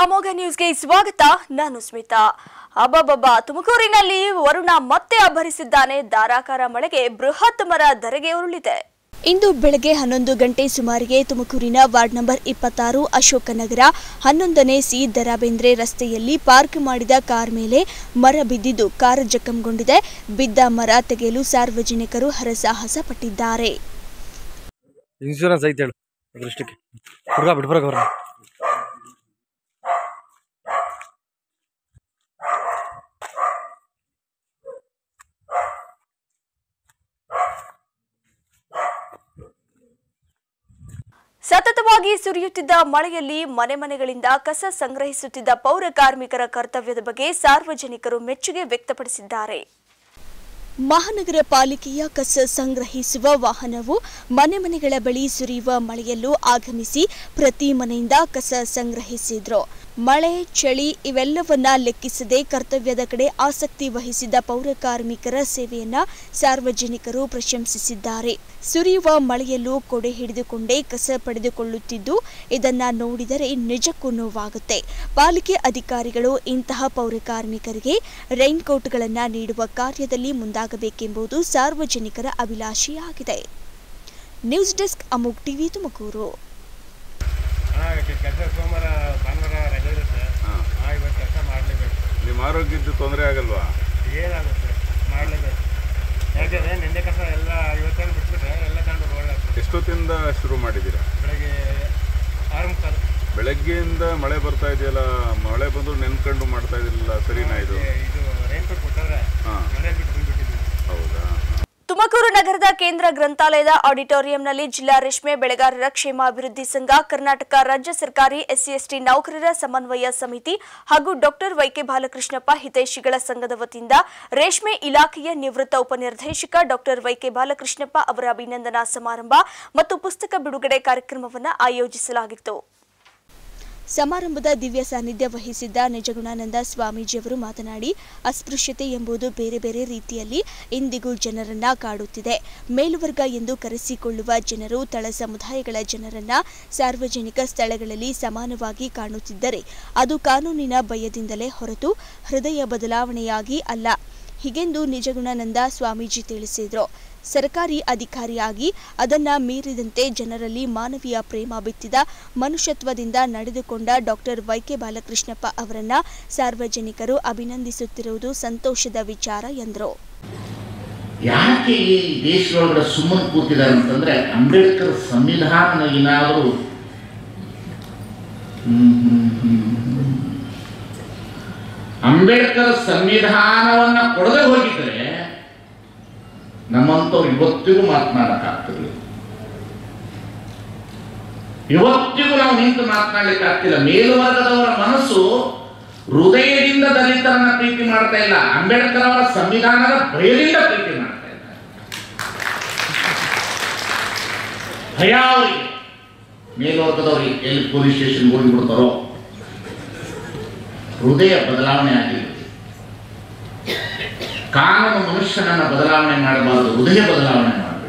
ಅಮೋಘ ನ್ಯೂಸ್ಗೆ ಸ್ವಾಗತ ನಾನು ಸ್ಮಿತಾ ಅಬ್ಬಬ್ಬಬ್ಬ ತುಮಕೂರಿನಲ್ಲಿ ವರುಣ ಮತ್ತೆ ಅಬ್ಬರಿಸಿದ್ದಾನೆ ಧಾರಾಕಾರ ಮಳೆಗೆ ಬೃಹತ್ ಮರ ಧರೆಗೆ ಉರುಳಿದೆ ಇಂದು ಬೆಳಗ್ಗೆ ಹನ್ನೊಂದು ಗಂಟೆ ಸುಮಾರಿಗೆ ತುಮಕೂರಿನ ವಾರ್ಡ್ ನಂಬರ್ ಇಪ್ಪತ್ತಾರು ಅಶೋಕನಗರ ಹನ್ನೊಂದನೇ ಸಿ ದರಾಬೇಂದ್ರೆ ರಸ್ತೆಯಲ್ಲಿ ಪಾರ್ಕ್ ಮಾಡಿದ ಕಾರ್ ಮೇಲೆ ಮರ ಬಿದ್ದಿದ್ದು ಕಾರ್ ಜಖಂಗೊಂಡಿದೆ ಬಿದ್ದ ಮರ ತೆಗೆಯಲು ಸಾರ್ವಜನಿಕರು ಹರಸಾಹಸ ಪಟ್ಟಿದ್ದಾರೆ ಇನ್ಶೂರೆನ್ಸ್ ಐತೆ ಹೇಳು ಅದೃಷ್ಟಕ್ಕೆ ಹುಡುಗ ಬಿಟ್ಬರಕ ಅವ್ರನ್ನ ಸತತವಾಗಿ ಸುರಿಯುತ್ತಿದ್ದ ಮಳೆಯಲ್ಲಿ ಮನೆ ಮನೆಗಳಿಂದ ಕಸ ಸಂಗ್ರಹಿಸುತ್ತಿದ್ದ ಪೌರ ಕಾರ್ಮಿಕರ ಕರ್ತವ್ಯದ ಬಗ್ಗೆ ಸಾರ್ವಜನಿಕರು ಮೆಚ್ಚುಗೆ ವ್ಯಕ್ತಪಡಿಸಿದ್ದಾರೆ ಮಹಾನಗರ ಪಾಲಿಕೆಯ ಕಸ ಸಂಗ್ರಹಿಸುವ ವಾಹನವು ಮನೆ ಮನೆಗಳ ಬಳಿ ಸುರಿಯುವ ಮಳೆಯಲ್ಲೂ ಆಗಮಿಸಿ ಪ್ರತಿ ಮನೆಯಿಂದ ಕಸ ಸಂಗ್ರಹಿಸಿದ್ರು ಮಳೆ ಚಳಿ ಇವೆಲ್ಲವನ್ನ ಲೆಕ್ಕಿಸದೆ ಕರ್ತವ್ಯದ ಕಡೆ ಆಸಕ್ತಿ ವಹಿಸಿದ ಪೌರ ಕಾರ್ಮಿಕರ ಸೇವೆಯನ್ನ ಸಾರ್ವಜನಿಕರು ಪ್ರಶಂಸಿಸಿದ್ದಾರೆ ಸುರಿಯುವ ಮಳೆಯಲ್ಲೂ ಕೊಡೆ ಹಿಡಿದುಕೊಂಡೇ ಕಸ ಪಡೆದುಕೊಳ್ಳುತ್ತಿದ್ದು ಇದನ್ನ ನೋಡಿದರೆ ನಿಜಕ್ಕೂ ನೋವಾಗುತ್ತೆ ಪಾಲಿಕೆ ಅಧಿಕಾರಿಗಳು ಇಂತಹ ಪೌರ ಕಾರ್ಮಿಕರಿಗೆ ರೈನ್ ಕೋಟ್ಗಳನ್ನ ನೀಡುವ ಕಾರ್ಯದಲ್ಲಿ ಮುಂದಾಗಬೇಕೆಂಬುದು ಸಾರ್ವಜನಿಕರ ಅಭಿಲಾಷೆಯಾಗಿದೆ ನ್ಯೂಸ್ ಡೆಸ್ಕ್ ಅಮುಕ್ ಟಿವಿ ತುಮಕೂರು ಕೆಲಸ ಸೋಮವಾರ ಭಾನುವಾರ ರಜೆ ಇರುತ್ತೆ ಹಾಂ ಹಾಂ ಇವತ್ತು ಕೆಲಸ ಮಾಡಲೇಬೇಕು ನಿಮ್ಮ ಆರೋಗ್ಯದ್ದು ತೊಂದರೆ ಆಗಲ್ವಾ ಏನಾಗುತ್ತೆ ಮಾಡಲೇಬೇಕು ಯಾಕೆಂದರೆ ನಿನ್ನೆ ಕಸ ಎಲ್ಲ ಇವತ್ತೇನು ಬಿಟ್ಬಿಟ್ರೆ ಎಲ್ಲ ತಗೊಂಡು ರೋಡ್ ಹಾಕ್ತಾರೆ ಎಷ್ಟೊತ್ತಿಂದ ಶುರು ಮಾಡಿದ್ದೀರಾ ಬೆಳಗ್ಗೆ ಆರು ಮುಕ್ಕಾಲು ಬೆಳಗ್ಗೆಯಿಂದ ಮಳೆ ಬರ್ತಾ ಇದೆಯಲ್ಲ ಮಳೆ ಬಂದು ನೆನ್ಕೊಂಡು ಮಾಡ್ತಾ ಇದ್ದಿಲ್ಲ ಸರಿನಾ ಇದು ಇದು ರೈನ್ ಕೋಟ್ ಕೊಟ್ಟರೆ ಹಾಂ ಮನೇಲಿ ಬಿಟ್ಟು ಬಂದ್ಬಿಟ್ಟಿದ್ವಿ ಹೌದಾ ತುಮಕೂರು ನಗರದ ಕೇಂದ್ರ ಗ್ರಂಥಾಲಯದ ಆಡಿಟೋರಿಯಂನಲ್ಲಿ ಜಿಲ್ಲಾ ರೇಷ್ಮೆ ಬೆಳೆಗಾರರ ಕ್ಷೇಮಾಭಿವೃದ್ಧಿ ಸಂಘ ಕರ್ನಾಟಕ ರಾಜ್ಯ ಸರ್ಕಾರಿ ಎಸ್ಸಿ ಎಸ್ಟಿ ನೌಕರರ ಸಮನ್ವಯ ಸಮಿತಿ ಹಾಗೂ ಡಾಕ್ಟರ್ ವೈಕೆ ಬಾಲಕೃಷ್ಣಪ್ಪ ಹಿತೈಷಿಗಳ ಸಂಘದ ವತಿಯಿಂದ ರೇಷ್ಮೆ ಇಲಾಖೆಯ ನಿವೃತ್ತ ಉಪನಿರ್ದೇಶಕ ಡಾಕ್ಟರ್ ವೈಕೆ ಬಾಲಕೃಷ್ಣಪ್ಪ ಅವರ ಅಭಿನಂದನಾ ಸಮಾರಂಭ ಮತ್ತು ಪುಸ್ತಕ ಬಿಡುಗಡೆ ಕಾರ್ಯಕ್ರಮವನ್ನು ಆಯೋಜಿಸಲಾಗಿತ್ತು ಸಮಾರಂಭದ ದಿವ್ಯ ಸಾನ್ನಿಧ್ಯ ವಹಿಸಿದ್ದ ನಿಜಗುಣಾನಂದ ಸ್ವಾಮೀಜಿಯವರು ಮಾತನಾಡಿ ಅಸ್ಪೃಶ್ಯತೆ ಎಂಬುದು ಬೇರೆ ಬೇರೆ ರೀತಿಯಲ್ಲಿ ಇಂದಿಗೂ ಜನರನ್ನ ಕಾಡುತ್ತಿದೆ ಮೇಲುವರ್ಗ ಎಂದು ಕರೆಸಿಕೊಳ್ಳುವ ಜನರು ತಳ ಸಮುದಾಯಗಳ ಜನರನ್ನ ಸಾರ್ವಜನಿಕ ಸ್ಥಳಗಳಲ್ಲಿ ಸಮಾನವಾಗಿ ಕಾಣುತ್ತಿದ್ದರೆ ಅದು ಕಾನೂನಿನ ಭಯದಿಂದಲೇ ಹೊರತು ಹೃದಯ ಬದಲಾವಣೆಯಾಗಿ ಅಲ್ಲ ಹೀಗೆಂದು ನಿಜಗುಣಾನಂದ ಸ್ವಾಮೀಜಿ ತಿಳಿಸಿದರು ಸರ್ಕಾರಿ ಅಧಿಕಾರಿಯಾಗಿ ಅದನ್ನ ಮೀರಿದಂತೆ ಜನರಲ್ಲಿ ಮಾನವೀಯ ಪ್ರೇಮ ಬಿತ್ತಿದ ಮನುಷ್ಯತ್ವದಿಂದ ನಡೆದುಕೊಂಡ ಡಾಕ್ಟರ್ ವೈಕೆ ಬಾಲಕೃಷ್ಣಪ್ಪ ಅವರನ್ನ ಸಾರ್ವಜನಿಕರು ಅಭಿನಂದಿಸುತ್ತಿರುವುದು ಸಂತೋಷದ ವಿಚಾರ ಎಂದರು ಯಾಕೆ ಈ ದೇಶದೊಳಗಡೆ ಸುಮ್ಮನೆ ಕೂತಿದ್ದಾರೆ ಅಂತಂದ್ರೆ ಅಂಬೇಡ್ಕರ್ ಸಂವಿಧಾನ ಏನಾದರೂ ಅಂಬೇಡ್ಕರ್ ಸಂವಿಧಾನವನ್ನ ಕೊಡದೆ ಹೋಗಿದ್ರೆ ನಮ್ಮಂಥವ್ರು ಇವತ್ತಿಗೂ ಮಾತನಾಡಕ್ಕಾಗ್ತಿರ್ಲಿಲ್ಲ ಇವತ್ತಿಗೂ ನಾವು ನಿಂತು ಮಾತನಾಡ್ಲಿಕ್ಕೆ ಆಗ್ತಿಲ್ಲ ಮೇಲ್ವರ್ಗದವರ ಮನಸ್ಸು ಹೃದಯದಿಂದ ದಲಿತರನ್ನ ಪ್ರೀತಿ ಮಾಡ್ತಾ ಇಲ್ಲ ಅಂಬೇಡ್ಕರ್ ಅವರ ಸಂವಿಧಾನದ ಭಯದಿಂದ ಪ್ರೀತಿ ಮಾಡ್ತಾ ಇದ್ದಾರೆ ಭಯ ಅವರಿಗೆ ಮೇಲ್ವರ್ಗದವರಿಗೆ ಎಲ್ಲಿ ಪೊಲೀಸ್ ಸ್ಟೇಷನ್ ಹೋಗಿ ಬಿಡ್ತಾರೋ ಹೃದಯ ಬದಲಾವಣೆ ಆಗಿದೆ ಕಾನೂನು ಮನುಷ್ಯನನ್ನ ಬದಲಾವಣೆ ಮಾಡಬಾರದು ಹೃದಯ ಬದಲಾವಣೆ ಮಾಡಬೇಕು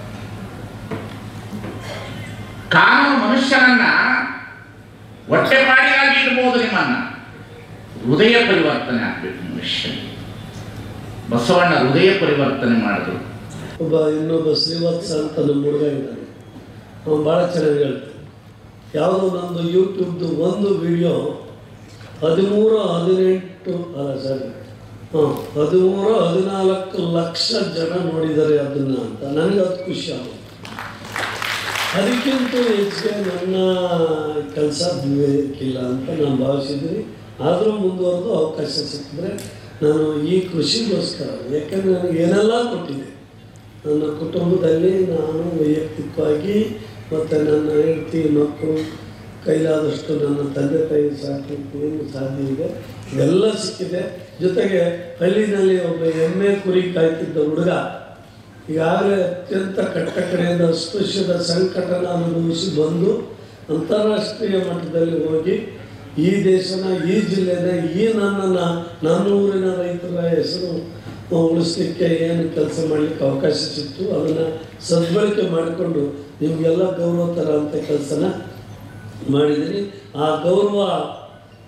ಕಾನೂನು ಮನುಷ್ಯನನ್ನ ಹೊಟ್ಟೆಪಾಡಿಯಾಗಿ ಇಡ್ಬೋದು ನಿಮ್ಮನ್ನ ಹೃದಯ ಪರಿವರ್ತನೆ ಆಗ್ಬೇಕು ಮನುಷ್ಯನಿಗೆ ಬಸವಣ್ಣ ಹೃದಯ ಪರಿವರ್ತನೆ ಮಾಡಿದ್ರು ಒಬ್ಬ ಇನ್ನೊಬ್ಬ ಶ್ರೀವತ್ಸ ಅಂತ ನಮ್ಮ ಹುಡುಗ ಇದ್ದಾನೆ ಅವನು ಭಾಳ ಚೆನ್ನಾಗಿ ಹೇಳ್ತಾನೆ ಯಾವುದೋ ನಂದು ಯೂಟ್ಯೂಬ್ದು ಒಂದು ವಿಡಿಯೋ ಹದಿಮೂರು ಹದಿನೆಂಟು ಅಲ್ಲ ಸರಿ ಹಾಂ ಹದಿಮೂರು ಹದಿನಾಲ್ಕು ಲಕ್ಷ ಜನ ನೋಡಿದ್ದಾರೆ ಅದನ್ನು ಅಂತ ನನಗೆ ಅದು ಖುಷಿ ಆಗುತ್ತೆ ಅದಕ್ಕಿಂತ ಹೆಚ್ಚಿಗೆ ನನ್ನ ಕೆಲಸ ಬೇಕಿಲ್ಲ ಅಂತ ನಾನು ಭಾವಿಸಿದ್ದೀನಿ ಆದರೂ ಮುಂದುವರೆದು ಅವಕಾಶ ಸಿಕ್ಕಿದ್ರೆ ನಾನು ಈ ಕೃಷಿಗೋಸ್ಕರ ಯಾಕಂದರೆ ನನಗೆ ಏನೆಲ್ಲ ಕೊಟ್ಟಿದೆ ನನ್ನ ಕುಟುಂಬದಲ್ಲಿ ನಾನು ವೈಯಕ್ತಿಕವಾಗಿ ಮತ್ತು ನನ್ನ ಹೆಂಡತಿ ಮಕ್ಕಳು ಕೈಲಾದಷ್ಟು ನನ್ನ ತಂದೆ ತಾಯಿ ಸಾಕಲಿಕ್ಕೆ ಏನು ಸಾಧ್ಯ ಇದೆ ಇವೆಲ್ಲ ಸಿಕ್ಕಿದೆ ಜೊತೆಗೆ ಹಳ್ಳಿನಲ್ಲಿ ಒಬ್ಬ ಎಮ್ಮೆ ಕುರಿ ಕಾಯ್ತಿದ್ದ ಹುಡುಗ ಈಗಾಗಲೇ ಅತ್ಯಂತ ಕಟ್ಟ ಕಡೆಯಿಂದ ಅಸ್ಪೃಶ್ಯದ ಸಂಕಟನ ಅನುಭವಿಸಿ ಬಂದು ಅಂತಾರಾಷ್ಟ್ರೀಯ ಮಟ್ಟದಲ್ಲಿ ಹೋಗಿ ಈ ದೇಶನ ಈ ಜಿಲ್ಲೆನ ಈ ನನ್ನನ್ನು ನನ್ನ ಊರಿನ ರೈತರ ಹೆಸರು ಉಳಿಸ್ಲಿಕ್ಕೆ ಏನು ಕೆಲಸ ಮಾಡಲಿಕ್ಕೆ ಅವಕಾಶ ಸಿಕ್ತು ಅದನ್ನು ಸದ್ಬಳಕೆ ಮಾಡಿಕೊಂಡು ನಿಮಗೆಲ್ಲ ಗೌರವ ಥರ ಅಂತ ಕೆಲಸನ ಮಾಡಿದ್ದೀನಿ ಆ ಗೌರವ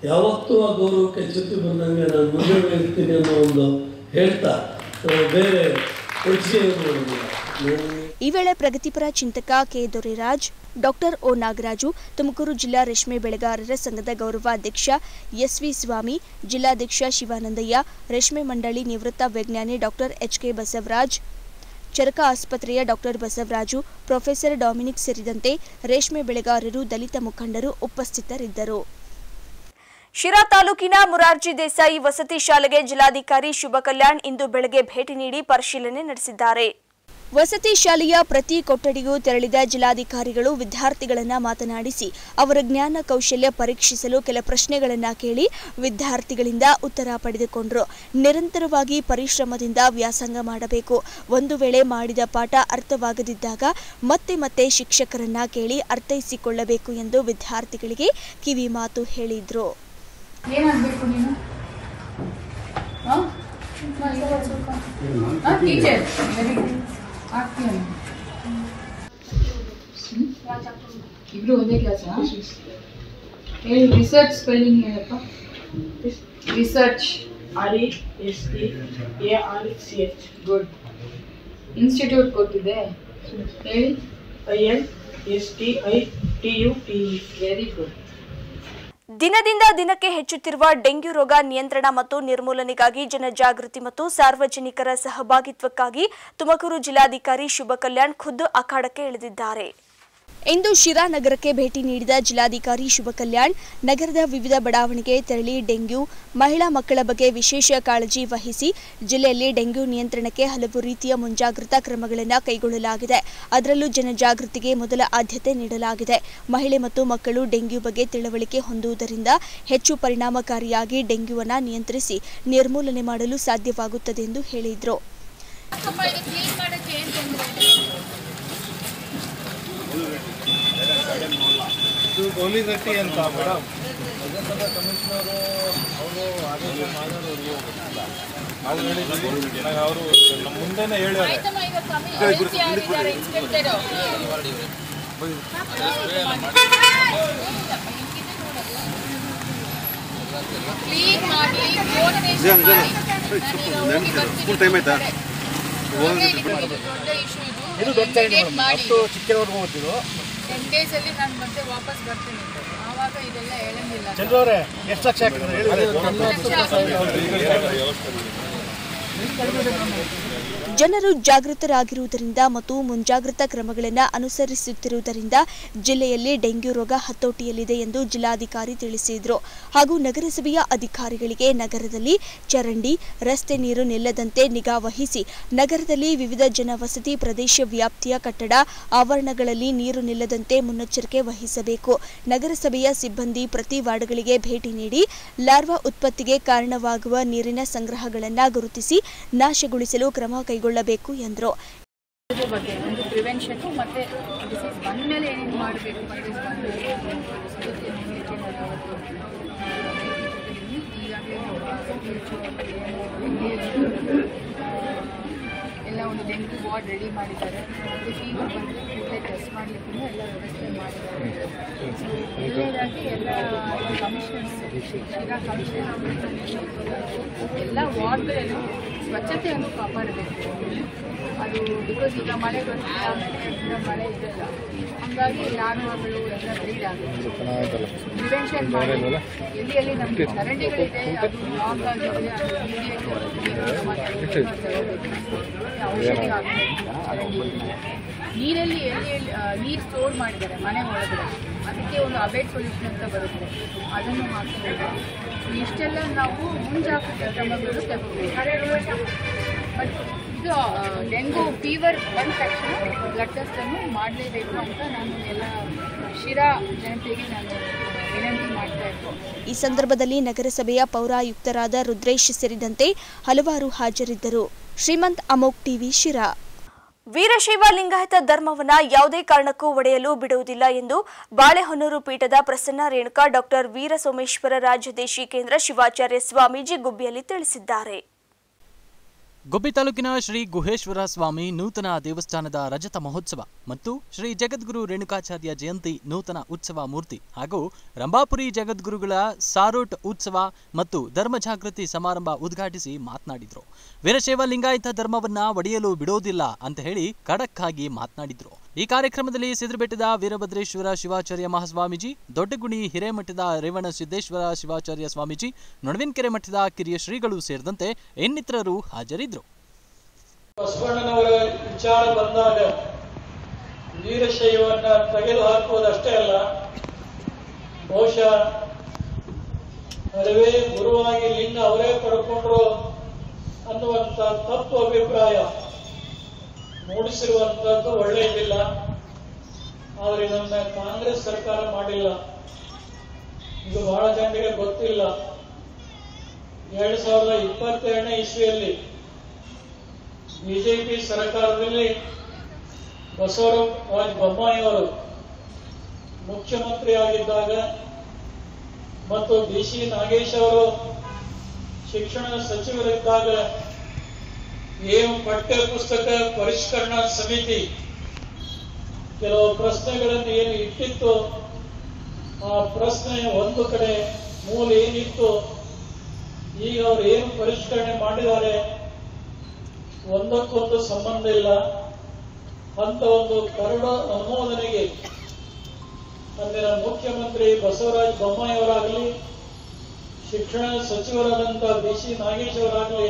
ಯಾವತ್ತೂ ಆ ಗೌರವಕ್ಕೆ ಚ್ಯುತಿ ಬಂದಂಗೆ ನಾನು ಮುಂದೆ ಇರ್ತೀನಿ ಅನ್ನೋ ಒಂದು ಹೇಳ್ತಾ ಆ, ಬೇರೆ ಹೆಚ್ಚಿಗೆ ಏನು ಮಾಡೋದಿಲ್ಲ ನಾನು ಈ ವೇಳೆ ಪ್ರಗತಿಪರ ಚಿಂತಕ K Doreraj doctor O Nagaraju Tumakuru ಜಿಲ್ಲಾ ರೇಷ್ಮೆ ಬೆಳೆಗಾರರ ಸಂಘದ ಗೌರವಾಧ್ಯಕ್ಷ ಎಸ್ವಿ ಸ್ವಾಮಿ ಜಿಲ್ಲಾಧ್ಯಕ್ಷ ಶಿವಾನಂದಯ್ಯ ರೇಷ್ಮೆ ಮಂಡಳಿ ನಿವೃತ್ತ ವಿಜ್ಞಾನಿ doctor H K Basavaraj Charaka ಆಸ್ಪತ್ರೆಯ ಡಾಕ್ಟರ್ ಬಸವರಾಜು ಪ್ರೊಫೆಸರ್ ಡಾಮಿನಿಕ್ ಸೇರಿದಂತೆ ರೇಷ್ಮೆ ಬೆಳೆಗಾರರು ದಲಿತ ಮುಖಂಡರು ಉಪಸ್ಥಿತರಿದ್ದರು ಶಿರಾ ತಾಲೂಕಿನ ಮುರಾರ್ಜಿ ದೇಸಾಯಿ ವಸತಿ ಶಾಲೆಗೆ ಜಿಲ್ಲಾಧಿಕಾರಿ ಶುಭ ಕಲ್ಯಾಣ್ ಇಂದು ಬೆಳಗ್ಗೆ ಭೇಟಿ ನೀಡಿ ಪರಿಶೀಲನೆ ನಡೆಸಿದ್ದಾರೆ ವಸತಿ ಶಾಲೆಯ ಪ್ರತಿ ಕೊಠಡಿಗೂ ತೆರಳಿದ ಜಿಲ್ಲಾಧಿಕಾರಿಗಳು ವಿದ್ಯಾರ್ಥಿಗಳನ್ನ ಮಾತನಾಡಿಸಿ ಅವರ ಜ್ಞಾನ ಕೌಶಲ್ಯ ಪರೀಕ್ಷಿಸಲು ಕೆಲ ಪ್ರಶ್ನೆಗಳನ್ನ ಕೇಳಿ ವಿದ್ಯಾರ್ಥಿಗಳಿಂದ ಉತ್ತರ ಪಡೆದುಕೊಂಡರು ನಿರಂತರವಾಗಿ ಪರಿಶ್ರಮದಿಂದ ವ್ಯಾಸಂಗ ಮಾಡಬೇಕು ಒಂದು ವೇಳೆ ಮಾಡಿದ ಪಾಠ ಅರ್ಥವಾಗದಿದ್ದಾಗ ಮತ್ತೆ ಮತ್ತೆ ಶಿಕ್ಷಕರನ್ನ ಕೇಳಿ ಅರ್ಥೈಸಿಕೊಳ್ಳಬೇಕು ಎಂದು ವಿದ್ಯಾರ್ಥಿಗಳಿಗೆ ಕಿವಿ ಮಾತು ಹೇಳಿದ್ರು ಏನಾಗಬೇಕು ನೀನು ಟೀಚರ್ ವೆರಿ ಗುಡ್ ಆಗ್ತೀಯ ಇಬ್ರು ಒಂದೇ ಕ್ಲಾಸಾ ಹೇಳಿ ರಿಸರ್ಚ್ ಸ್ಪೆಲ್ಲಿಂಗ್ ಏನಪ್ಪ research R E S E A R C H good institute ಗೊತ್ತಿದೆ ಹೇಳಿ I N S T I T U T E very good ದಿನದಿಂದ ದಿನಕ್ಕೆ ಹೆಚ್ಚುತ್ತಿರುವ ಡೆಂಗ್ಯೂ ರೋಗ ನಿಯಂತ್ರಣ ಮತ್ತು ನಿರ್ಮೂಲನೆಗಾಗಿ ಜನಜಾಗೃತಿ ಮತ್ತು ಸಾರ್ವಜನಿಕರ ಸಹಭಾಗಿತ್ವಕ್ಕಾಗಿ ತುಮಕೂರು ಜಿಲ್ಲಾಧಿಕಾರಿ ಶುಭ ಕಲ್ಯಾಣ್ ಖುದ್ದು ಅಖಾಡಕ್ಕೆ ಇಳಿದಿದ್ದಾರೆ ಇಂದು ಶಿರಾ ನಗರಕ್ಕೆ ಭೇಟಿ ನೀಡಿದ ಜಿಲ್ಲಾಧಿಕಾರಿ ಶುಭ ಕಲ್ಯಾಣ್ ನಗರದ ವಿವಿಧ ಬಡಾವಣೆಗೆ ತೆರಳಿ ಡೆಂಗ್ಯೂ ಮಹಿಳಾ ಮಕ್ಕಳ ಬಗ್ಗೆ ವಿಶೇಷ ಕಾಳಜಿ ವಹಿಸಿ ಜಿಲ್ಲೆಯಲ್ಲಿ ಡೆಂಗ್ಯೂ ನಿಯಂತ್ರಣಕ್ಕೆ ಹಲವು ರೀತಿಯ ಮುಂಜಾಗ್ರತಾ ಕ್ರಮಗಳನ್ನು ಕೈಗೊಳ್ಳಲಾಗಿದೆ ಅದರಲ್ಲೂ ಜನಜಾಗೃತಿಗೆ ಮೊದಲ ಆದ್ಯತೆ ನೀಡಲಾಗಿದೆ ಮಹಿಳೆ ಮತ್ತು ಮಕ್ಕಳು ಡೆಂಗ್ಯೂ ಬಗ್ಗೆ ತಿಳುವಳಿಕೆ ಹೊಂದುವುದರಿಂದ ಹೆಚ್ಚು ಪರಿಣಾಮಕಾರಿಯಾಗಿ ಡೆಂಗ್ಯೂವನ್ನು ನಿಯಂತ್ರಿಸಿ ನಿರ್ಮೂಲನೆ ಮಾಡಲು ಸಾಧ್ಯವಾಗುತ್ತದೆ ಎಂದು ಹೇಳಿದರು ಇದು ಗೋಲಿಗಟ್ಟಿ ಅಂತ ಮೇಡಮ್ ನಗರಸಭಾ ಕಮಿಷನರು ಅವರು ಆದೇಶ ಮಾಡೋರು ನಾವು ಹೇಳಿದ್ವಿ ನಂಗೆ ಅವರು ನಮ್ಮ ಮುಂದೆನೇ ಹೇಳ್ಯಾರೆ ಕ್ಲೀನ್ ಮಾಡಿ ಸ್ಕೂಲ್ ಟೈಮ್ ಆಯ್ತಾ ಇದು ದೊಡ್ಡ ಅಷ್ಟು ಚಿಕ್ಕವರೆಗೂ ಓದಿದ್ರು ಟೆನ್ ಡೇಸ್ ಅಲ್ಲಿ ನಾನು ಮತ್ತೆ ವಾಪಸ್ ಬರ್ತೀನಿ ಆವಾಗ ಇದೆಲ್ಲ ಹೇಳಂಗಿಲ್ಲ ಚಂದ್ರ ಅವರೇ ಎಷ್ಟು ಲಕ್ಷ ಹಾಕಿದ್ರೆ ಜನರು ಜಾಗೃತರಾಗಿರುವುದರಿಂದ ಮತ್ತು ಮುಂಜಾಗ್ರತಾ ಕ್ರಮಗಳನ್ನು ಅನುಸರಿಸುತ್ತಿರುವುದರಿಂದ ಜಿಲ್ಲೆಯಲ್ಲಿ ಡೆಂಗ್ಯೂ ರೋಗ ಹತೋಟಿಯಲ್ಲಿದೆ ಎಂದು ಜಿಲ್ಲಾಧಿಕಾರಿ ತಿಳಿಸಿದರು ಹಾಗೂ ನಗರಸಭೆಯ ಅಧಿಕಾರಿಗಳಿಗೆ ನಗರದಲ್ಲಿ ಚರಂಡಿ ರಸ್ತೆ ನೀರು ನಿಲ್ಲದಂತೆ ನಿಗಾ ವಹಿಸಿ ನಗರದಲ್ಲಿ ವಿವಿಧ ಜನವಸತಿ ಪ್ರದೇಶ ವ್ಯಾಪ್ತಿಯ ಕಟ್ಟಡ ಆವರಣಗಳಲ್ಲಿ ನೀರು ನಿಲ್ಲದಂತೆ ಮುನ್ನೆಚ್ಚರಿಕೆ ವಹಿಸಬೇಕು ನಗರಸಭೆಯ ಸಿಬ್ಬಂದಿ ಪ್ರತಿ ವಾರ್ಡ್ಗಳಿಗೆ ಭೇಟಿ ನೀಡಿ ಲಾರ್ವಾ ಉತ್ಪತ್ತಿಗೆ ಕಾರಣವಾಗುವ ನೀರಿನ ಸಂಗ್ರಹಗಳನ್ನು ಗುರುತಿಸಿ ನಾಶಗೊಳಿಸಲು ಕ್ರಮ ಕೈಗೊಳ್ಳಬೇಕು ಎಂದರು ಇದ್ರ ಬಗ್ಗೆ ಒಂದು ಪ್ರಿವೆನ್ಷನ್ ಮತ್ತೆ ಡಿಸೀಸ್ ಬಂದ್ಮೇಲೆ ಏನೇನು ಮಾಡಬೇಕು ವೈರಸ್ ಬಂದ್ಮೇಲೆ ಅದಕ್ಕೆ ಮುನ್ನೆಚ್ಚರಿಕೆ ಯಾವತ್ತು ಈಗಾಗಲೇ ಎಲ್ಲ ಒಂದು ಡೆಂಗ್ಯೂ ವಾರ್ಡ್ ರೆಡಿ ಮಾಡಿದ್ದಾರೆ ಮತ್ತು ಫೀವರ್ ಬಂದರೆ ಕೂಡಲೇ ಟೆಸ್ಟ್ ಮಾಡಲಿಕ್ಕೂ ಎಲ್ಲ ವ್ಯವಸ್ಥೆ ಮಾಡಿದ್ದಾರೆ ಎಲ್ಲದಾಗಿ ಎಲ್ಲ ಕಮಿಷನರ್ಸ್ ಶಿರಾ ಕಮಿಷನರ್ ಎಲ್ಲ ವಾರ್ಡ್ಗಳಲ್ಲೂ ಸ್ವಚ್ಛತೆಯನ್ನು ಕಾಪಾಡಬೇಕು ಅದು ಬಿಕಾಸ್ ಈಗ ಮಳೆ ಬರುತ್ತೆ ಆಮೇಲೆ ಈಗ ಮಳೆ ಇದಲ್ಲ ಹಂಗಾಗಿ ಲಾರ್ವಾಗಳು ಎಲ್ಲ ಬ್ರೀಡ್ ಆಗುತ್ತೆ ಪ್ರಿವೆನ್ಷನ್ ಮಾಡಿ ಎಲ್ಲಿ ಎಲ್ಲಿ ನಮಗೆ ಚರಂಡಿಗಳಿದೆ ಅದು ಲಾಕ್ ಆಗಿದೆ ಅದು immediate ಔಷಧಿ ಹಾಕಬೇಕು ನೀರಲ್ಲಿ ಎಲ್ಲಿ ಎಲ್ಲಿ ಆ, ನೀರು ಸ್ಟೋರ್ ಮಾಡಿದ್ದಾರೆ ಮನೆ ಒಳಗಡೆ ಅದಕ್ಕೆ ಒಂದು ಅಬೇಟ್ ಸೊಲ್ಯೂಷನ್ ಅಂತ ಬರುತ್ತೆ ಅದನ್ನು ಹಾಕಬೇಕು ಇಷ್ಟೆಲ್ಲ ನಾವು ಮುಂಜಾಗ್ರತೆ ಕ್ರಮಗಳು ತಗೋಬೇಕು ಬಟ್ ಇದು ಆ, ಡೆಂಗು ಫೀವರ್ ಬಂದ ತಕ್ಷಣ ಬ್ಲಡ್ ಟೆಸ್ಟನ್ನು ಮಾಡಲೇಬೇಕು ಅಂತ ನಾನು ಎಲ್ಲ ಶಿರಾ ಜನತೆಗೆ ನಾನು ವಿನಂತಿ ಮಾಡ್ತಾ ಇದ್ದೀನಿ ಈ ಸಂದರ್ಭದಲ್ಲಿ ನಗರಸಭೆಯ ಪೌರಾಯುಕ್ತರಾದ ರುದ್ರೇಶ್ ಸೇರಿದಂತೆ ಹಲವಾರು ಹಾಜರಿದ್ದರು ಶ್ರೀಮಂತ್ ಅಮೋಕ್ ಟಿವಿ ಶಿರಾ ವೀರಶೈವ ಲಿಂಗಾಯತ ಧರ್ಮವನ್ನ ಯಾವುದೇ ಕಾರಣಕ್ಕೂ ಒಡೆಯಲು ಬಿಡುವುದಿಲ್ಲ ಎಂದು ಬಾಳೆಹೊನ್ನೂರು ಪೀಠದ ಪ್ರಸನ್ನ ರೇಣುಕಾ ಡಾಕ್ಟರ್ ವೀರ ಸೋಮೇಶ್ವರ ರಾಜ್ಯದೇಶಿ ಕೇಂದ್ರ ಶಿವಾಚಾರ್ಯ ಸ್ವಾಮೀಜಿ ಗುಬ್ಬಿಯಲ್ಲಿ ತಿಳಿಸಿದ್ದಾರೆ ಗುಬ್ಬಿ ತಾಲೂಕಿನ ಶ್ರೀ ಗುಹೇಶ್ವರ ಸ್ವಾಮಿ ನೂತನ ದೇವಸ್ಥಾನದ ರಜತ ಮಹೋತ್ಸವ ಮತ್ತು ಶ್ರೀ ಜಗದ್ಗುರು ರೇಣುಕಾಚಾರ್ಯ ಜಯಂತಿ ನೂತನ ಉತ್ಸವ ಮೂರ್ತಿ ಹಾಗೂ ರಂಭಾಪುರಿ ಜಗದ್ಗುರುಗಳ ಸಾರೋಟ್ ಉತ್ಸವ ಮತ್ತು ಧರ್ಮ ಜಾಗೃತಿ ಸಮಾರಂಭ ಉದ್ಘಾಟಿಸಿ ಮಾತನಾಡಿದ್ರು ವೀರಶೈವ ಲಿಂಗಾಯತ ಧರ್ಮವನ್ನ ಒಡೆಯಲು ಬಿಡೋದಿಲ್ಲ ಅಂತ ಹೇಳಿ ಖಡಕ್ ಆಗಿ ಮಾತನಾಡಿದ್ರು ಈ ಕಾರ್ಯಕ್ರಮದಲ್ಲಿ ಸಿದ್ರಬೆಟ್ಟದ ವೀರಭದ್ರೇಶ್ವರ ಶಿವಾಚಾರ್ಯ ಮಹಾಸ್ವಾಮೀಜಿ ದೊಡ್ಡಗುಣಿ ಹಿರೇಮಠದ ರೇವಣ ಸಿದ್ದೇಶ್ವರ ಶಿವಾಚಾರ್ಯ ಸ್ವಾಮೀಜಿ ನೊಣವಿನಕೆರೆ ಮಠದ ಕಿರಿಯ ಶ್ರೀಗಳು ಸೇರಿದಂತೆ ಇನ್ನಿತರರು ಹಾಜರಿದ್ದರು ಬಸವಣ್ಣನವರ ವಿಚಾರ ಬಂದಾಗ ವೀರಶೈವನ್ನ ತೆಗೆದು ಹಾಕುವುದಷ್ಟೇ ಅಲ್ಲ ಬಹುಶಃ ಅರಿವೇ ಗುರುವಾಗಿ ಲಿಂಗ ಅವರೇ ಪಡ್ಕೊಂಡ್ರು ಅನ್ನುವಂಥ ತಪ್ಪು ಅಭಿಪ್ರಾಯ ಮೂಡಿಸಿರುವಂಥದ್ದು ಒಳ್ಳೆಯದಿಲ್ಲ ಆದರೆ ಇದನ್ನ ಕಾಂಗ್ರೆಸ್ ಸರ್ಕಾರ ಮಾಡಿಲ್ಲ ಇದು ಬಹಳ ಜನರಿಗೆ ಗೊತ್ತಿಲ್ಲ ಎರಡ್ ಸಾವಿರದ ಇಪ್ಪತ್ತೆರಡನೇ ಇಸ್ವಿಯಲ್ಲಿ ಬಿಜೆಪಿ ಸರ್ಕಾರದಲ್ಲಿ ಬಸವರಾಜ ಬೊಮ್ಮಾಯಿಯವರು ಮುಖ್ಯಮಂತ್ರಿಯಾಗಿದ್ದಾಗ ಮತ್ತು ಡಿ ಸಿ ನಾಗೇಶ್ ಅವರು ಶಿಕ್ಷಣ ಸಚಿವರಿದ್ದಾಗ ಏನು ಪಠ್ಯ ಪುಸ್ತಕ ಪರಿಷ್ಕರಣಾ ಸಮಿತಿ ಕೆಲವು ಪ್ರಶ್ನೆಗಳನ್ನು ಏನು ಇಟ್ಟಿತ್ತು ಆ ಪ್ರಶ್ನೆ ಒಂದು ಕಡೆ ಮೂಲ ಏನಿತ್ತು ಈಗ ಅವರು ಏನು ಪರಿಷ್ಕರಣೆ ಮಾಡಿದ್ದಾರೆ ಒಂದಕ್ಕೊಂದು ಸಂಬಂಧ ಇಲ್ಲ ಅಂತ ಒಂದು ಕರಡು ಅನುಮೋದನೆಗೆ ಅಂದಿನ ಮುಖ್ಯಮಂತ್ರಿ ಬಸವರಾಜ ಬೊಮ್ಮಾಯಿಯವರಾಗಲಿ ಶಿಕ್ಷಣ ಸಚಿವರಾದಂಥ ಬಿ ಸಿ ನಾಗೇಶ್ ಅವರಾಗಲಿ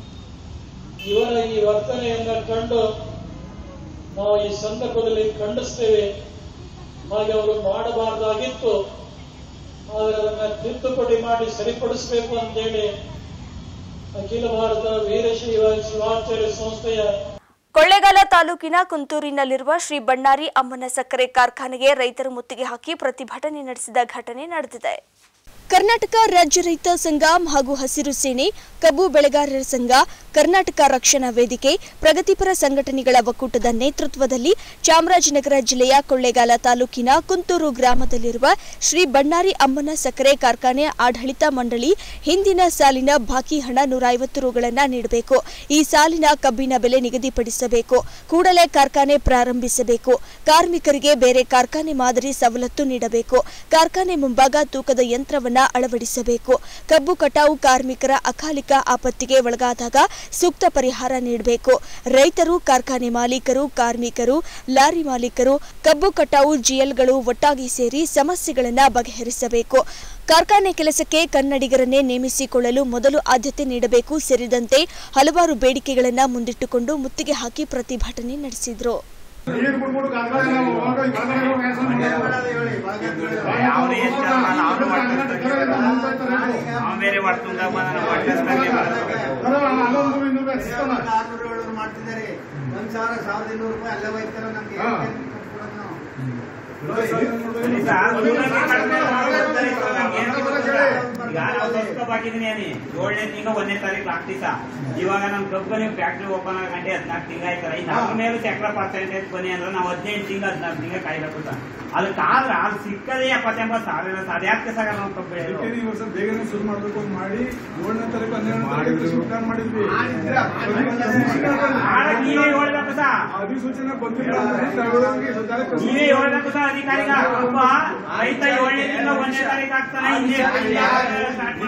ಇವರ ಈ ವರ್ತನೆಯನ್ನ ಕಂಡು ನಾವು ಈ ಸಂದರ್ಭದಲ್ಲಿ ಖಂಡಿಸ್ತೇವೆ ಹಾಗೆ ಅವರು ಮಾಡಬಾರ್ದಾಗಿತ್ತು ಆದರೆ ಅದನ್ನ ತಿದ್ದುಪಡಿ ಮಾಡಿ ಸರಿಪಡಿಸಬೇಕು ಅಂತೇಳಿ ಅಖಿಲ ಭಾರತ ವೀರಶೈವ ಶಿವಾಚಾರ್ಯ ಸಂಸ್ಥೆಯ ಕೊಳ್ಳೇಗಾಲ ತಾಲೂಕಿನ ಕುಂತೂರಿನಲ್ಲಿರುವ ಶ್ರೀ ಬಣ್ಣಾರಿ ಅಮ್ಮನ ಸಕ್ಕರೆ ಕಾರ್ಖಾನೆಗೆ ರೈತರು ಮುತ್ತಿಗೆ ಹಾಕಿ ಪ್ರತಿಭಟನೆ ನಡೆಸಿದ ಘಟನೆ ನಡೆದಿದೆ ಕರ್ನಾಟಕ ರಾಜ್ಯ ರೈತ ಸಂಘ ಹಾಗೂ ಹಸಿರು ಸೇನೆ ಕಬ್ಬು ಬೆಳೆಗಾರರ ಸಂಘ ಕರ್ನಾಟಕ ರಕ್ಷಣಾ ವೇದಿಕೆ ಪ್ರಗತಿಪರ ಸಂಘಟನೆಗಳ ಒಕ್ಕೂಟದ ನೇತೃತ್ವದಲ್ಲಿ ಚಾಮರಾಜನಗರ ಜಿಲ್ಲೆಯ ಕೊಳ್ಳೇಗಾಲ ತಾಲೂಕಿನ ಕುಂತೂರು ಗ್ರಾಮದಲ್ಲಿರುವ ಶ್ರೀ ಬಣ್ಣಾರಿ ಅಮ್ಮನ ಸಕ್ಕರೆ ಕಾರ್ಖಾನೆ ಆಡಳಿತ ಮಂಡಳಿ ಹಿಂದಿನ ಸಾಲಿನ ಬಾಕಿ ಹಣ ನೂರ ಐವತ್ತು ರುಗಳನ್ನು ನೀಡಬೇಕು ಈ ಸಾಲಿನ ಕಬ್ಬಿನ ಬೆಲೆ ನಿಗದಿಪಡಿಸಬೇಕು ಕೂಡಲೇ ಕಾರ್ಖಾನೆ ಪ್ರಾರಂಭಿಸಬೇಕು ಕಾರ್ಮಿಕರಿಗೆ ಬೇರೆ ಕಾರ್ಖಾನೆ ಮಾದರಿ ಸವಲತ್ತು ನೀಡಬೇಕು ಕಾರ್ಖಾನೆ ಮುಂಭಾಗ ತೂಕದ ಯಂತ್ರವನ್ನ ಅಳವಡಿಸಬೇಕು ಕಬ್ಬು ಕಟಾವು ಕಾರ್ಮಿಕರ ಅಕಾಲಿಕ ಆಪತ್ತಿಗೆ ಒಳಗಾದಾಗ ಸೂಕ್ತ ಪರಿಹಾರ ನೀಡಬೇಕು ರೈತರು ಕಾರ್ಖಾನೆ ಮಾಲೀಕರು ಕಾರ್ಮಿಕರು ಲಾರಿ ಮಾಲೀಕರು ಕಬ್ಬು ಕಟಾವು ಜಿಎಲ್ಗಳು ಒಟ್ಟಾಗಿ ಸೇರಿ ಸಮಸ್ಯೆಗಳನ್ನು ಬಗೆಹರಿಸಬೇಕು ಕಾರ್ಖಾನೆ ಕೆಲಸಕ್ಕೆ ಕನ್ನಡಿಗರನ್ನೇ ನೇಮಿಸಿಕೊಳ್ಳಲು ಮೊದಲು ಆದ್ಯತೆ ನೀಡಬೇಕು ಸೇರಿದಂತೆ ಹಲವಾರು ಬೇಡಿಕೆಗಳನ್ನು ಮುಂದಿಟ್ಟುಕೊಂಡು ಮುತ್ತಿಗೆ ಹಾಕಿ ಪ್ರತಿಭಟನೆ ನಡೆಸಿದರು ಬೇರೆ ಮಾಡ್ತಿದ್ದಾರೆ ಒಂದ್ ಸಾವಿರ ಸಾವಿರದ ಇನ್ನೂರು ರೂಪಾಯಿ ಅಲ್ಲೇ ಹೋಯ್ತಾರೆ ನಮ್ಗೆ ಏಳನೇ ತಿಂಗ ಒಂದನೇ ತಾರೀಕು ಆಗ್ತಿಸ ಇವಾಗ ನಮ್ ಕಂಪನಿ ಫ್ಯಾಕ್ಟ್ರಿ ಓಪನ್ ಆಗಂಟೆ ಹದಿನಾಲ್ಕು ತಿಂಗ ಆಯ್ತಾರ ಇನ್ನು ಅದ್ರ ಮೇಲೆ ಚಕ್ರ ಪರ್ಸೆಂಟೇಜ್ ಬನ್ನಿ ಅಂದ್ರೆ ನಾವು ಹದಿನೈದು ತಿಂಗ ಹದಿನಾಲ್ಕು ತಿಂಗ ಕಾಯ್ಬೇಕು ಸರ್ ಅದಕ್ಕಾದ್ರೆ ಅದು ಸಿಕ್ಕದೇ ಎಪ್ಪತ್ತೆಂಬತ್ತು ಸಾವಿರ ಅದ್ಯಾಕೆ ಸಾಗಲ್ಲ ನಾವು ಕಬ್ಬು ಈ ವರ್ಷ ಬೇಗನೆ ಶುರು ಮಾಡ್ಬೇಕು ಅಂತ ಮಾಡಿ ಏಳನೇ ತಾರೀಕು ಹನ್ನೆರಡನೇ ತಾರೀಕು ಶುರು ಮಾಡಿದ್ವಿ ಮಾಡಕ್ ನೀವೇ ಹೇಳ್ಬೇಕು ಸರ್ ಅಧಿಸೂಚನೆ ಬಂದಿಲ್ಲ ಅಂದ್ರೆ ತಗೊಳ್ಳೋಂಗೆ ಇದು ತಾರೀಕು ನೀವೇ ಹೇಳ್ಬೇಕು ಸರ್ ಅಧಿಕಾರಿಗ ಒಬ್ಬ ರೈತ ಏಳನೇ ತಿಂಗಳ ಒಂದನೇ ತಾರೀಕು ಆಗ್ತಾನೆ ಇನ್ನೇ ಸ್ಟಾರ್ಟ್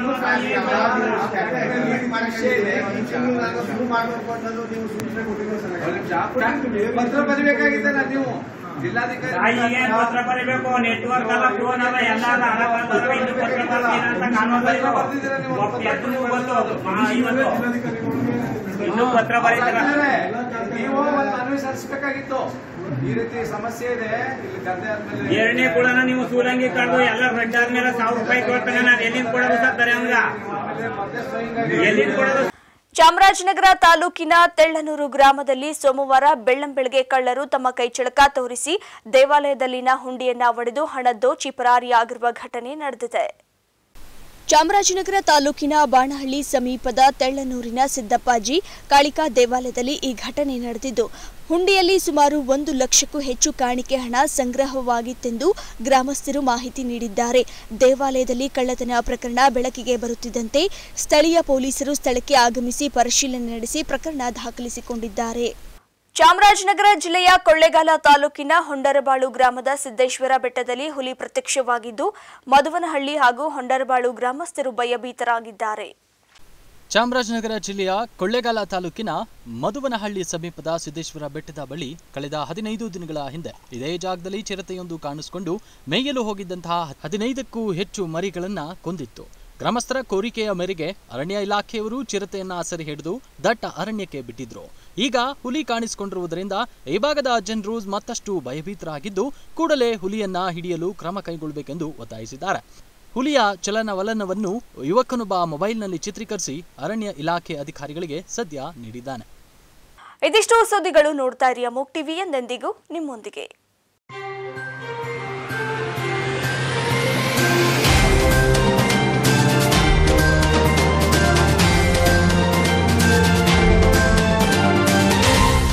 ಪತ್ರ ಬರಿಬೇಕಾಗಿತ್ತಲ್ಲ ನೀವು ತಾಯಿಗೆ ಪತ್ರ ಬರೀಬೇಕು ನೆಟ್ವರ್ಕ್ ಅಲ್ಲ ಫೋನ್ ಅಲ್ಲ ಎಲ್ಲ ಅಲ್ಲ ಹಣ ಬಂದವ ಇನ್ನು ಪತ್ರ ಬರ್ತೀನಿ ಅಂತ ಕಾನೂನು ಬರೀಬೇಕು ಒಬ್ಬ ಎದ್ದು ಬಂದು ಮಾಹಿತಿ ಬಂದು ಇನ್ನು ಪತ್ರ ಬರೀತಾರ ನೀವು ಒಂದು ಅನುಸರಿಸಬೇಕಾಗಿತ್ತು ಈ ರೀತಿ ಸಮಸ್ಯೆ ಇದೆ ಇಲ್ಲಿ ಗದ್ದೆ ಆದ್ಮೇಲೆ ಎರಡನೇ ಕೂಡ ನೀವು ಸೂಲಂಗಿ ಕಡ್ದು ಎಲ್ಲ ರೆಡ್ ಆದ್ಮೇಲೆ ಸಾವಿರ ರೂಪಾಯಿ ಕೊಡ್ತಾನೆ ನಾನು ಎಲ್ಲಿಂದ ಕೊಡೋದು ಸರ್ ಹಂಗ ಎಲ್ಲಿಂದ ಕೊಡೋದು ಚಾಮರಾಜನಗರ ತಾಲೂಕಿನ ತೆಳ್ಳನೂರು ಗ್ರಾಮದಲ್ಲಿ ಸೋಮವಾರ ಬೆಳ್ಳಂಬೆಳಗ್ಗೆ ಕಳ್ಳರು ತಮ್ಮ ಕೈಚಳಕ ತೋರಿಸಿ ದೇವಾಲಯದಲ್ಲಿನ ಹುಂಡಿಯನ್ನ ಒಡೆದು ಹಣ ದೋಚಿ ಪರಾರಿಯಾಗಿರುವ ಘಟನೆ ನಡೆದಿದೆ ಚಾಮರಾಜನಗರ ತಾಲೂಕಿನ ಬಾಣಹಳ್ಳಿ ಸಮೀಪದ ತೆಳ್ಳನೂರಿನ ಸಿದ್ದಪ್ಪಾಜಿ ಕಾಳಿಕಾ ದೇವಾಲಯದಲ್ಲಿ ಈ ಘಟನೆ ನಡೆದಿದ್ದು ಹುಂಡಿಯಲ್ಲಿ ಸುಮಾರು ಒಂದು ಲಕ್ಷಕ್ಕೂ ಹೆಚ್ಚು ಕಾಣಿಕೆ ಹಣ ಸಂಗ್ರಹವಾಗಿತ್ತೆಂದು ಗ್ರಾಮಸ್ಥರು ಮಾಹಿತಿ ನೀಡಿದ್ದಾರೆ ದೇವಾಲಯದಲ್ಲಿ ಕಳ್ಳತನ ಪ್ರಕರಣ ಬೆಳಕಿಗೆ ಬರುತ್ತಿದ್ದಂತೆ ಸ್ಥಳೀಯ ಪೊಲೀಸರು ಸ್ಥಳಕ್ಕೆ ಆಗಮಿಸಿ ಪರಿಶೀಲನೆ ನಡೆಸಿ ಪ್ರಕರಣ ದಾಖಲಿಸಿಕೊಂಡಿದ್ದಾರೆ ಚಾಮರಾಜನಗರ ಜಿಲ್ಲೆಯ ಕೊಳ್ಳೇಗಾಲ ತಾಲೂಕಿನ ಹೊಂಡರಬಾಳು ಗ್ರಾಮದ ಸಿದ್ದೇಶ್ವರ ಬೆಟ್ಟದಲ್ಲಿ ಹುಲಿ ಪ್ರತ್ಯಕ್ಷವಾಗಿದ್ದು ಮಧುವನಹಳ್ಳಿ ಹಾಗೂ ಹೊಂಡರಬಾಳು ಗ್ರಾಮಸ್ಥರು ಭಯಭೀತರಾಗಿದ್ದಾರೆ ಚಾಮರಾಜನಗರ ಜಿಲ್ಲೆಯ ಕೊಳ್ಳೇಗಾಲ ತಾಲೂಕಿನ ಮಧುವನಹಳ್ಳಿ ಸಮೀಪದ ಸಿದ್ದೇಶ್ವರ ಬೆಟ್ಟದ ಬಳಿ ಕಳೆದ ಹದಿನೈದು ದಿನಗಳ ಹಿಂದೆ ಇದೇ ಜಾಗದಲ್ಲಿ ಚಿರತೆಯೊಂದು ಕಾಣಿಸಿಕೊಂಡು ಮೇಯಲು ಹೋಗಿದ್ದಂತಹ ಹದಿನೈದಕ್ಕೂ ಹೆಚ್ಚು ಮರಿಗಳನ್ನ ಕೊಂದಿತ್ತು ಗ್ರಾಮಸ್ಥರ ಕೋರಿಕೆಯ ಮೇರೆಗೆ ಅರಣ್ಯ ಇಲಾಖೆಯವರು ಚಿರತೆಯನ್ನ ಸೆರೆ ಹಿಡಿದು ದಟ್ಟ ಅರಣ್ಯಕ್ಕೆ ಬಿಟ್ಟಿದ್ರು ಈಗ ಹುಲಿ ಕಾಣಿಸಿಕೊಂಡಿರುವುದರಿಂದ ಈ ಭಾಗದ ಜನರು ಮತ್ತಷ್ಟು ಭಯಭೀತರಾಗಿದ್ದು ಕೂಡಲೇ ಹುಲಿಯನ್ನ ಹಿಡಿಯಲು ಕ್ರಮ ಕೈಗೊಳ್ಳಬೇಕೆಂದು ಒತ್ತಾಯಿಸಿದ್ದಾರೆ ಹುಲಿಯ ಚಲನವಲನವನ್ನು ಯುವಕನೊಬ್ಬ ಮೊಬೈಲ್ನಲ್ಲಿ ಚಿತ್ರೀಕರಿಸಿ ಅರಣ್ಯ ಇಲಾಖೆ ಅಧಿಕಾರಿಗಳಿಗೆ ಸದ್ಯ ನೀಡಿದ್ದಾನೆ ಇದಿಷ್ಟು ಸುದ್ದಿಗಳು ನೋಡ್ತಾ ಇರಿ ಅಮೋಕ್ ಟಿವಿ ಎಂದೆಂದಿಗೂ ನಿಮ್ಮೊಂದಿಗೆ